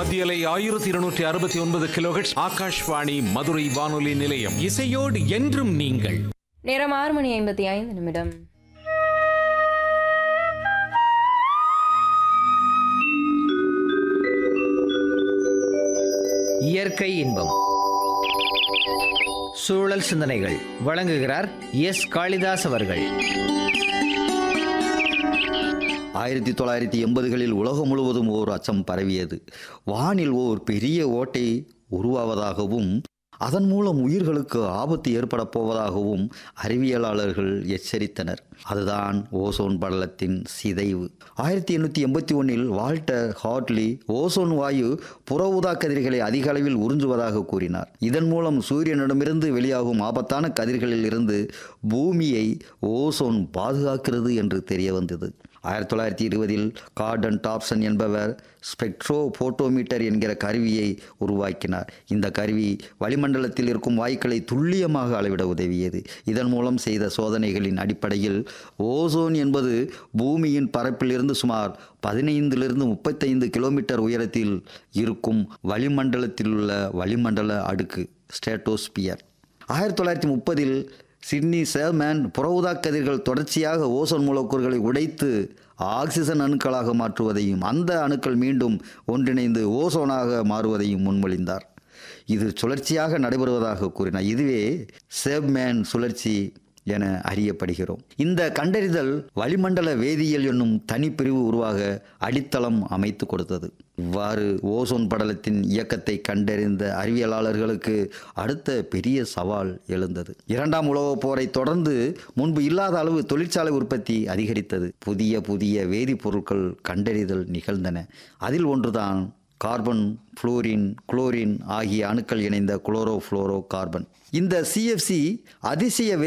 மத்தியலை ஆயிரத்தி இருநூற்றி அறுபத்தி ஒன்பது கிலோஹெட்ஸ் ஆகாஷ்வாணி மதுரை வானொலி நிலையம் இசையோடு என்றும் நீங்கள் நேரம் ஆறு மணி ஐம்பத்தி ஐந்து நிமிடம் இயற்கை இன்பம் சூழல் சிந்தனைகள் வழங்குகிறார் எஸ் காளிதாஸ் அவர்கள் ஆயிரத்தி தொள்ளாயிரத்தி எண்பதுகளில் உலகம் முழுவதும் ஓர் அச்சம் பரவியது வானில் ஓர் பெரிய ஓட்டை உருவாவதாகவும் அதன் மூலம் உயிர்களுக்கு ஆபத்து ஏற்பட போவதாகவும் அறிவியலாளர்கள் எச்சரித்தனர் அதுதான் ஓசோன் படலத்தின் சிதைவு ஆயிரத்தி எண்ணூற்றி எண்பத்தி ஒன்றில் வால்டர் ஹார்ட்லி ஓசோன் வாயு புற ஊதா கதிர்களை அதிக அளவில் உறிஞ்சுவதாக கூறினார் இதன் மூலம் சூரியனிடமிருந்து வெளியாகும் ஆபத்தான கதிர்களில் இருந்து பூமியை ஓசோன் பாதுகாக்கிறது என்று தெரிய வந்தது ஆயிரத்தி தொள்ளாயிரத்தி இருபதில் கார்டன் டாப்சன் என்பவர் ஸ்பெக்ட்ரோ போட்டோமீட்டர் என்கிற கருவியை உருவாக்கினார் இந்த கருவி வளிமண்டலத்தில் இருக்கும் வாயுக்களை துல்லியமாக அளவிட உதவியது இதன் மூலம் செய்த சோதனைகளின் அடிப்படையில் ஓசோன் என்பது பூமியின் பரப்பிலிருந்து சுமார் பதினைந்திலிருந்து முப்பத்தைந்து கிலோமீட்டர் உயரத்தில் இருக்கும் வளிமண்டலத்தில் உள்ள வளிமண்டல அடுக்கு ஸ்டேட்டோஸ்பியர் ஆயிரத்தி தொள்ளாயிரத்தி முப்பதில் சிட்னி சேர்மேன் புறவுதா கதிர்கள் தொடர்ச்சியாக ஓசோன் மூலக்கூறுகளை உடைத்து ஆக்சிஜன் அணுக்களாக மாற்றுவதையும் அந்த அணுக்கள் மீண்டும் ஒன்றிணைந்து ஓசோனாக மாறுவதையும் முன்மொழிந்தார் இது சுழற்சியாக நடைபெறுவதாக கூறினார் இதுவே சேப்மேன் சுழற்சி என அறியப்படுகிறோம் இந்த கண்டறிதல் வளிமண்டல வேதியியல் என்னும் தனிப்பிரிவு உருவாக அடித்தளம் அமைத்து கொடுத்தது இவ்வாறு ஓசோன் படலத்தின் இயக்கத்தை கண்டறிந்த அறிவியலாளர்களுக்கு அடுத்த பெரிய சவால் எழுந்தது இரண்டாம் உலகப் போரை தொடர்ந்து முன்பு இல்லாத அளவு தொழிற்சாலை உற்பத்தி அதிகரித்தது புதிய புதிய வேதிப்பொருட்கள் கண்டறிதல் நிகழ்ந்தன அதில் ஒன்றுதான் கார்பன் புளோரின் குளோரின் ஆகிய அணுக்கள் இணைந்த குளோரோ ஃப்ளோரோ கார்பன் இந்த சிஎஃப்சி அதிசய